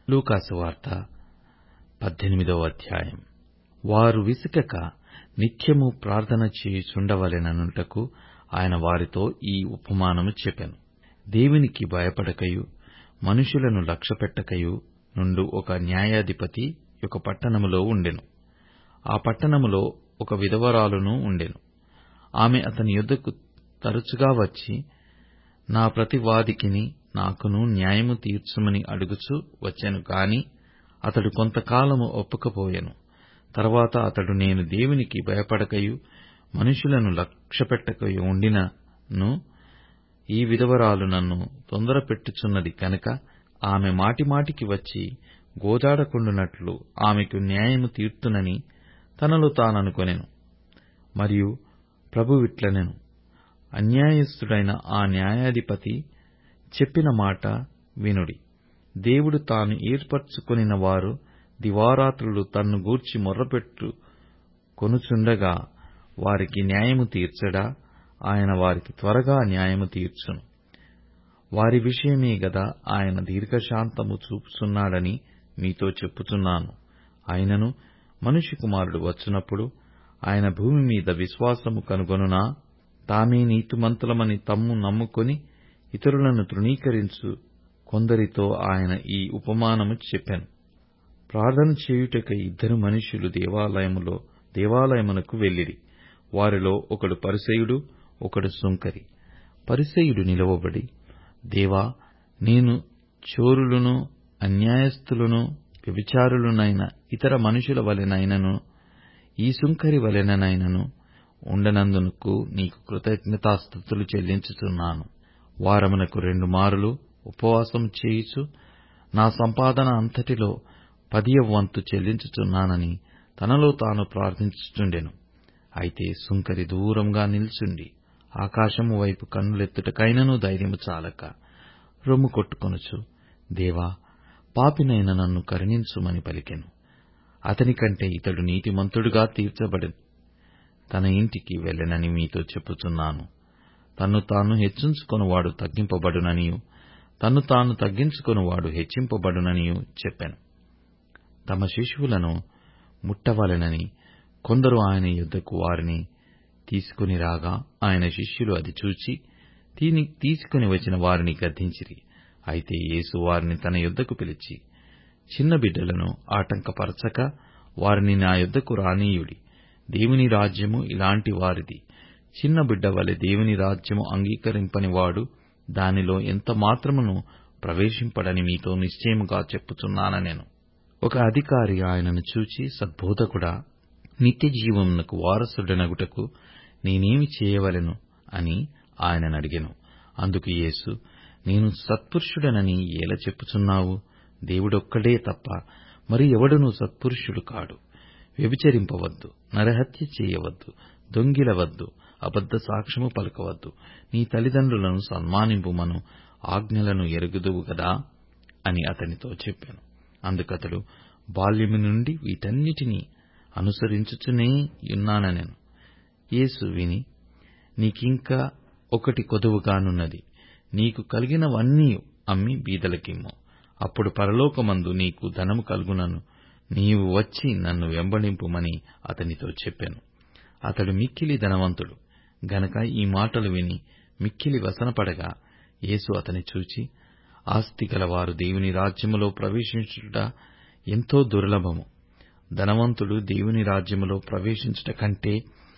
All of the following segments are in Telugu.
లూకాసు వార్త పద్దెనిమిదవ అధ్యాయం వారు విసుకక నిత్యము ప్రార్థన చేయుచుండవలెననుటకు ఆయన వారితో ఈ ఉపమానము చెప్పెను దేవునికి భయపడకయు మనుషులను లక్ష్యపెట్టకయు నుండు ఒక న్యాయాధిపతి ఒక పట్టణములో ఉండెను ఆ పట్టణములో ఒక విధవరాలును ఉండెను ఆమె అతని యొద్దకు తరచుగా వచ్చి నా ప్రతివాదికిని నాకును న్యాయము తీర్చుమని అడుగుచు వచ్చెను గాని అతడు కొంతకాలము ఒప్పకపోయెను తరువాత అతడు నేను దేవునికి భయపడకయు మనుషులను లక్ష్యపెట్టకయు ఉండినను ఈ విధవరాలు నన్ను తొందరపెట్టుచున్నది కనుక ఆమె మాటిమాటికి వచ్చి గోజాడకుండునట్లు ఆమెకు న్యాయము తీర్తునని తనలో తాననుకొనెను మరియు ప్రభువిట్లనెను అన్యాయస్థుడైన ఆ న్యాయాధిపతి చెప్పిన మాట వినుడి దేవుడు తాను ఏర్పరచుకొనిన వారు దివారాత్రులు తన్ను గూర్చి మొర్రపెట్టు కొనుచుండగా వారికి న్యాయము తీర్చడా ఆయన వారికి త్వరగా న్యాయము తీర్చును వారి విషయమే గదా ఆయన దీర్ఘశాంతము చూపుచున్నాడని మీతో చెప్పుచున్నాను అయినను మనుష్య కుమారుడు వచ్చునప్పుడు ఆయన భూమి మీద విశ్వాసము కనుగొనునా తామే నీతిమంతులమని తమ్ము నమ్ముకొని ఇతరులను తృణీకరించు కొందరితో ఆయన ఈ ఉపమానము చెప్పెను ప్రార్థన చేయుటకై ఇద్దరు మనుష్యులు దేవాలయములో దేవాలయమునకు వెళ్ళిరి వారిలో ఒకడు పరిసయుడు ఒకడు సుంకరి పరిసయుడు నిలవబడి దేవా నేను చోరులను అన్యాయస్థులను వ్యభిచారులనైన ఇతర మనుషుల వలెనైనను ఈ సుంకరి వలెనైనను ఉండనందుకు నీకు కృతజ్ఞతాస్థుతులు చెల్లించుచున్నాను వారమునకు రెండు మారులు ఉపవాసం చేయుచు నా సంపాదన అంతటిలో పదియ వంతు చెల్లించుచున్నానని తనలో తాను ప్రార్థించుచుండెను అయితే సుంకరి దూరంగా నిల్చుండి ఆకాశము వైపు కన్నులెత్తుటకైనను ధైర్యము చాలక రొమ్ము కొట్టుకొనుచు దేవా పాపినైన నన్ను కరుణించుమని పలికెను అతని కంటే ఇతడు నీతిమంతుడుగా తీర్చబడెను తన ఇంటికి వెళ్ళెనని మీతో చెప్పుచున్నాను తన్ను తాను హెచ్చించుకొనువాడు తగ్గింపబడుననియు తన్ను తాను తగ్గించుకొనువాడు హెచ్చింపబడుననియు చెప్పాను తమ శిశువులను ముట్టవలెనని కొందరు ఆయన యుద్ధకు వారిని తీసుకుని రాగా ఆయన శిష్యులు అది చూచి తీని తీసుకుని వచ్చిన వారిని గద్దించిరి అయితే యేసు వారిని తన యుద్ధకు పిలిచి చిన్న బిడ్డలను ఆటంకపరచక వారిని నా యుద్ధకు రానీయుడి దేవుని రాజ్యము ఇలాంటి వారిది చిన్న బిడ్డ వలె దేవుని రాజ్యము అంగీకరింపని వాడు దానిలో ఎంత మాత్రమును ప్రవేశింపడని మీతో నిశ్చయముగా చెప్పుచున్నానెను ఒక అధికారి ఆయనను చూచి సద్బోధకుడా నిత్య జీవమునకు వారసుడనగుటకు నేనేమి చేయవలెను అని ఆయనను అడిగెను అందుకు యేసు నేను సత్పురుషుడనని ఎలా చెప్పుచున్నావు దేవుడొక్కడే తప్ప మరి ఎవడునూ సత్పురుషుడు కాడు వ్యభిచరింపవద్దు నరహత్య చేయవద్దు దొంగిలవద్దు అబద్ధ సాక్ష్యము పలకవద్దు నీ తల్లిదండ్రులను సన్మానింపుమను ఆజ్ఞలను ఎరుగుదువు గదా అని అతనితో చెప్పాను అందుకతడు బాల్యము నుండి వీటన్నిటినీ అనుసరించుచునే యున్నానెను యేసు విని నీకింకా ఒకటి కొదువుగానున్నది నీకు కలిగినవన్నీ అమ్మి బీదలకిమ్ము అప్పుడు పరలోకమందు నీకు ధనము కలుగునను నీవు వచ్చి నన్ను వెంబడింపుమని అతనితో చెప్పాను అతడు మిక్కిలి ధనవంతుడు గనక ఈ మాటలు విని మిక్కిలి వసనపడగా యేసు అతని చూచి ఆస్తి గలవారు దేవుని రాజ్యములో ప్రవేశించుట ఎంతో దుర్లభము ధనవంతుడు దేవుని రాజ్యములో ప్రవేశించుట కంటే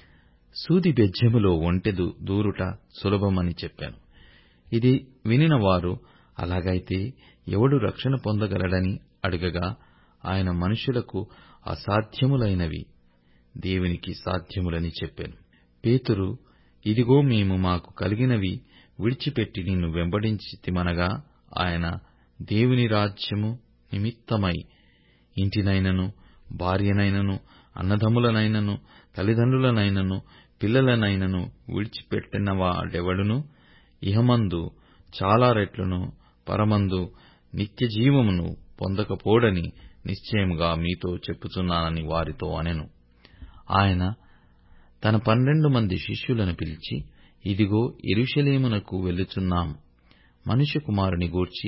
సూది బెజ్జములో ఒంటెదు దూరుట సులభమని చెప్పాను ఇది వినిన వారు అలాగైతే ఎవడు రక్షణ పొందగలడని అడగగా ఆయన మనుషులకు అసాధ్యములైనవి దేవునికి సాధ్యములని చెప్పాను పేతురు ఇదిగో మేము మాకు కలిగినవి విడిచిపెట్టి నిన్ను వెంబడించితిమనగా ఆయన దేవుని రాజ్యము నిమిత్తమై ఇంటినైనను భార్యనైనను అన్నదమ్ములనైనను తల్లిదండ్రులనైనను పిల్లలనైనను విడిచిపెట్టినవాడెవడును ఇహమందు చాలా రెట్లను పరమందు నిత్య జీవమును పొందకపోడని నిశ్చయముగా మీతో చెప్పుచున్నానని వారితో అనెను ఆయన తన పన్నెండు మంది శిష్యులను పిలిచి ఇదిగో యెరూషలేమునకు వెళ్ళుచున్నాము మనుష్య కుమారుని గూర్చి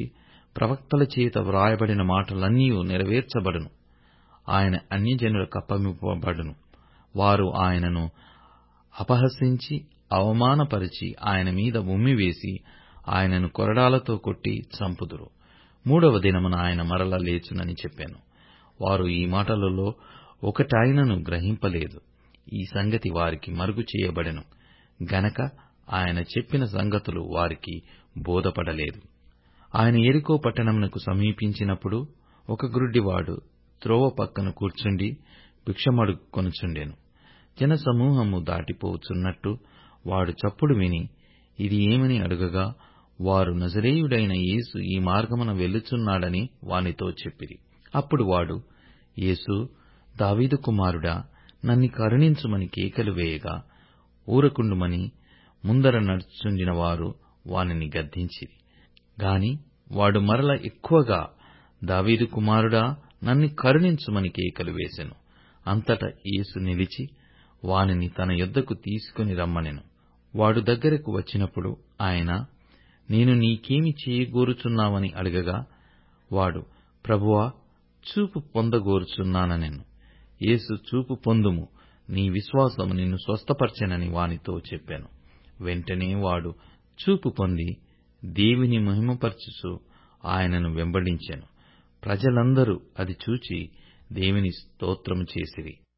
ప్రవక్తల చేత వ్రాయబడిన మాటలన్నీయు నెరవేర్చబడును ఆయన అన్యజనులకప్పగింపబడును వారు ఆయనను అపహసించి అవమానపరిచి ఆయన మీద ఉమ్మివేసి ఆయనను కొరడాలతో కొట్టి చంపుదురు మూడవ దినమున ఆయన మరల లేచునని చెప్పాను వారు ఈ మాటలలో ఒకటైనను గ్రహింపలేదు ఈ సంగతి వారికి మరుగు చేయబడెను గనక ఆయన చెప్పిన సంగతులు వారికి బోధపడలేదు ఆయన ఎరికో పట్టణమునకు సమీపించినప్పుడు ఒక గ్రుడ్డివాడు త్రోవ పక్కన కూర్చుండి భిక్షమడుక్కొనుచుండెను జనసమూహము దాటిపోవుచున్నట్టు వాడు చప్పుడు విని ఇది ఏమని అడుగగా వారు నజరేయుడైన యేసు ఈ మార్గమున వెళ్ళుచున్నాడని వానితో చెప్పిరి అప్పుడు వాడు యేసు దావీదు కుమారుడా నన్ను కరుణించుమని కేకలు వేయగా ఊరకుండుమని ముందర నడుచుచుండిన వారు వానిని గద్దించిరి గాని వాడు మరల ఎక్కువగా దావీదు కుమారుడా నన్ను కరుణించుమని కేకలు వేసెను అంతట యేసు నిలిచి వానిని తన యొద్దకు తీసుకుని రమ్మనెను వాడు దగ్గరకు వచ్చినప్పుడు ఆయన నేను నీకేమి చేయగోరుచున్నావని అడగగా వాడు ప్రభువా చూపు పొందగోరుచున్నానెను యేసు చూపు పొందుము నీ విశ్వాసము నిన్ను స్వస్థపరచెనని వానితో చెప్పాను వెంటనే వాడు చూపు పొంది దేవుని మహిమపరచుచు ఆయనను వెంబడించెను ప్రజలందరూ అది చూచి దేవుని స్తోత్రము చేసిరి